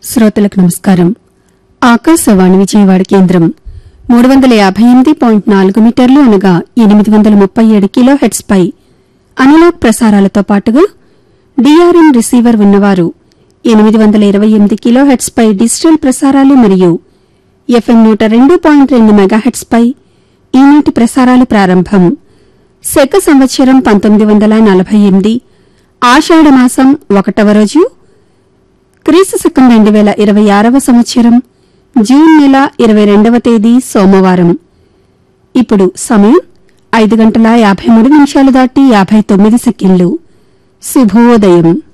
శ్రోతలకు నమస్కారం ఆకాశవాణి విజయవాడ కేంద్రం మూడు వందల యాభై ఎనిమిది పాయింట్ నాలుగు మీటర్లు అనగా ఎనిమిది వందల ముప్పై ఏడు కిలో హెడ్స్ పై అనలాగ్ ప్రసారాలతో పాటుగా డిఆర్ఎం రిసీవర్ ఉన్నవారు ఎనిమిది వందల ఇరవై ఎనిమిది కిలో హెడ్స్ పై డిజిటల్ ప్రసారాలు మరియు ఎఫ్ఎం నూట రెండు పాయింట్ రెండు మెగాహెట్స్ పై ఈనాటి ప్రసారాలు ప్రారంభం శక సంవత్సరం పంతొమ్మిది వందల నలభై ఎనిమిది ఆషాఢమాసం ఒకటవ రోజు క్రీస్తు శకం రెండు వేల ఇరవై ఆరవ సంవత్సరం జూన్ నెల ఇరవై రెండవ తేదీ సోమవారం ఇప్పుడు సమయం ఐదు గంటల యాభై మూడు నిమిషాలు దాటి యాభై తొమ్మిది సెకండ్లు శుభోదయం